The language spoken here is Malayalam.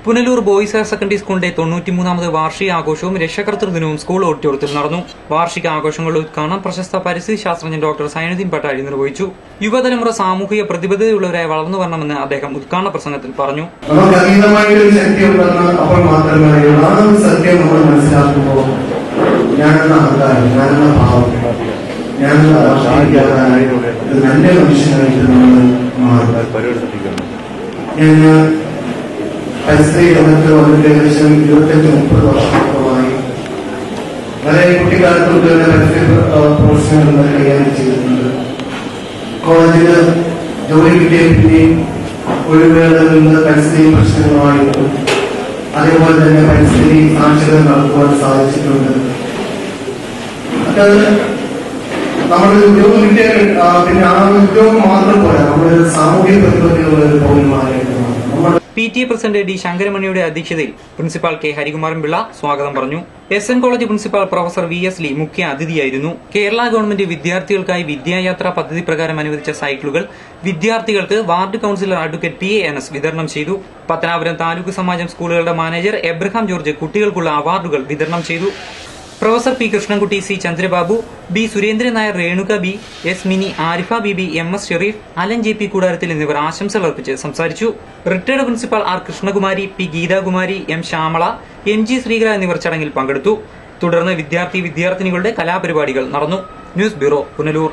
പുനലൂർ ബോയ്സ് ഹയർ സെക്കൻഡറി സ്കൂളിന്റെ തൊണ്ണൂറ്റിമൂന്നാമത് വാർഷിക ആഘോഷവും രക്ഷകർത്തൃ ദിനവും സ്കൂൾ ഓഡിറ്റോറിയത്തിൽ നടന്നു വാർഷിക ആഘോഷങ്ങളുടെ ഉദ്ഘാടനം പ്രശസ്ത പരിസ്ഥിതി ശാസ്ത്രജ്ഞൻ ഡോക്ടർ സൈനുദ്ദീൻ പട്ടാഴി നിർവഹിച്ചു യുവതലമുറ സാമൂഹിക പ്രതിബദ്ധതയുള്ളവരായി വളർന്നു വരണമെന്ന് അദ്ദേഹം ഉദ്ഘാടന പ്രസംഗത്തിൽ പറഞ്ഞു നമുക്ക് അതീതമായിട്ടൊരു ശക്തി ഉണ്ടെന്ന് അപ്പോൾ മാത്രമേ അറിയുള്ളൂ ആ ഒരു സത്യം നമ്മൾ മനസ്സിലാക്കുമ്പോൾ ഞാനെന്ന അഹങ്കാരം ഞാനെന്ന ഭാവം ഞാനെന്ന രാഷ്ട്രീയക്കാരനായി ഒരു നല്ല മനുഷ്യനായിട്ട് നമ്മൾ മാറും ഞാൻ പരിസ്ഥിതി രംഗത്ത് വന്നിട്ട് ഏകദേശം ഇരുപത്തഞ്ച് മുപ്പത് വർഷത്തോളമായി വളരെ കുട്ടിക്കാലത്ത് തൊട്ട് തന്നെ പരിസ്ഥിതി പ്രൊഫഷണൽ കൈകാര്യം ചെയ്തിട്ടുണ്ട് കോളേജില് ജോലി കിട്ടിയ പിന്നെയും ഒഴിവുകളിൽ നിന്ന് പരിസ്ഥിതി പ്രശ്നങ്ങളുമായിട്ടും അതേപോലെ തന്നെ പരിസ്ഥിതി സാക്ഷരത നടത്തുവാൻ സാധിച്ചിട്ടുണ്ട് അത് നമ്മുടെ ഉദ്യോഗം കിട്ടിയ ആ, പിന്നെ ആ ഉദ്യോഗം മാത്രം പോരാ നമ്മുടെ സാമൂഹിക പ്രതിബദ്ധതയുള്ള ഒരു പൗരന്മാരായിട്ട് മാറണം. നമ്മുടെ P T A president D ശങ്കരമണിയുടെ അധ്യക്ഷതയിൽ പ്രിൻസിപ്പാൾ കെ ഹരികുമാരൻ പിള്ള സ്വാഗതം പറഞ്ഞു S N college principal professor V S ലി മുഖ്യ അതിഥിയായിരുന്നു കേരള ഗവൺമെന്റ് വിദ്യാർത്ഥികൾക്കായി വിദ്യായാത്രാ പദ്ധതി പ്രകാരം അനുവദിച്ച സൈക്കിളുകൾ വിദ്യാർത്ഥികൾക്ക് ward councillor advocate P A എനസ് വിതരണം ചെയ്തു പത്തനാപുരം താലൂക്ക് സമാജം സ്കൂളുകളുടെ മാനേജർ എബ്രഹാം ജോർജ് കുട്ടികൾക്കുള്ള അവാർഡുകൾ വിതരണം ചെയ്തു professor P Krishnankutty C Chandrababu B Surendran Nair Renuka B S Mini Arifa Bibi M S Shereef Alan J P കൂടാരത്തിൽ എന്നിവർ ആശംസകൾ അർപ്പിച്ച് സംസാരിച്ചു retired principal R Krishnakumari P Geethakumari M Shyamala M G Sreekala എന്നിവർ ചടങ്ങിൽ പങ്കെടുത്തു തുടർന്ന് വിദ്യാർത്ഥി വിദ്യാർത്ഥിനികളുടെ കലാപരിപാടികൾ നടന്നു ന്യൂസ് ബ്യൂറോ പുനലൂർ